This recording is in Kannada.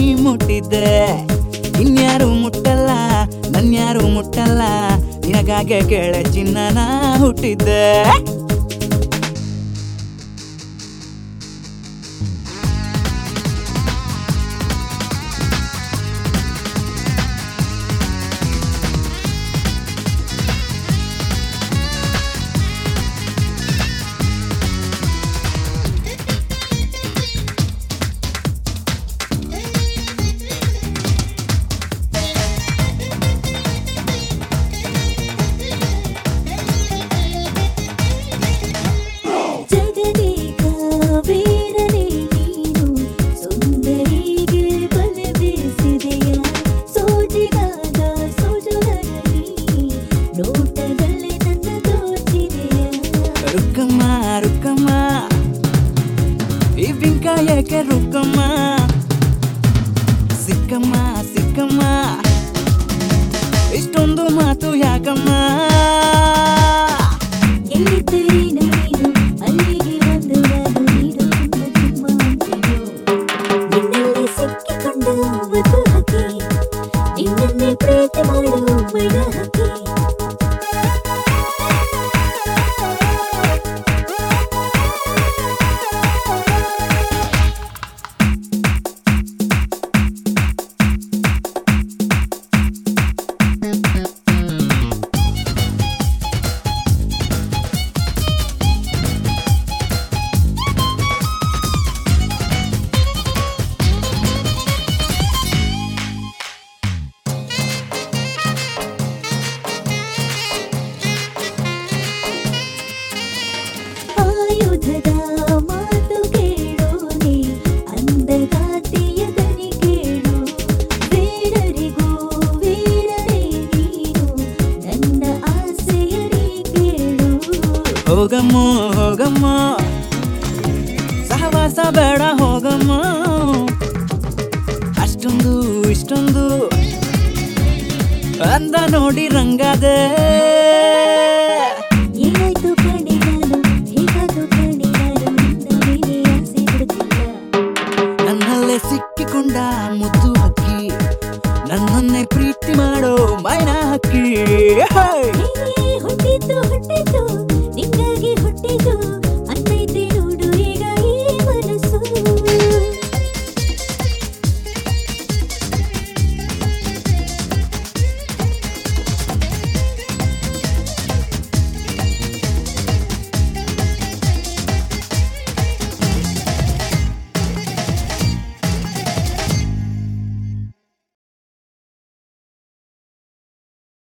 ಮುಟ್ಟಿದ್ದೆ ಇನ್ಯಾರು ಮುಟ್ಟಲ್ಲ ನನ್ಯಾರು ಮುಟ್ಟಲ್ಲ ನಿನಗಾಗೆ ಕೇಳೆ ಚಿನ್ನನ ಹುಟ್ಟಿದ್ದೆ ಜಗದೇಕ ವೀರನೇ ನೀನು ಸುಂದರಿಗೆ ಬಲೆ ಬೀಸಿದೆಯ ಸೋಜಿಗಾದ ಸೋಜುಗರನಿ ನೋಟದಲ್ಲೇ ನನ್ನ ದೋಚಿದೆಯ ರುಕ್ಕಮ್ಮ ರುಕ್ಕಮ್ಮ ಈ ಬಿಂಕ ಏಕೆ ರುಕ್ಕಮ್ಮ ಸಿಕ್ಕಮ್ಮ ಸಿಕ್ಕಮ್ಮ ಇಷ್ಟೊಂದು ಮಾತು ಯಾಕಮ್ಮ ಎಲ್ಲಿದ್ದೀನ ನೀನು ಅಲ್ಲಿಗೆ ಬಂದು ನಾನು ನೀನು ತುಂಬ ಅಂತೆಯೋ ನಿನ್ನಲ್ಲಿ ಸಿಕ್ಕಿಕೊಂಡು ಬದು ಹಾಕಿ ನಿನ್ನನ್ನೇ ಪ್ರೀತಿ ಮಾಡು ಮೈದ ಹಾಕಿ ಆಯುಧದ ಮಾತು ಕೇಳು ನೀ ಅಂದಗಾತಿಯ ದನಿ ಕೇಳು ವೀರರಿಗೂ ವೀರರೇ ನೀನು ನನ್ನ ಆಸೆಯ ನೀ ಕೇಳು ಹೋಗಮ್ಮ ಹೋಗಮ್ಮ ಸಹವಾಸ ಬೇಡ ಹೋಗಮ್ಮ ಅಷ್ಟೊಂದು ಇಷ್ಟೊಂದು ಅಂದ ನೋಡಿ ರಂಗದೆ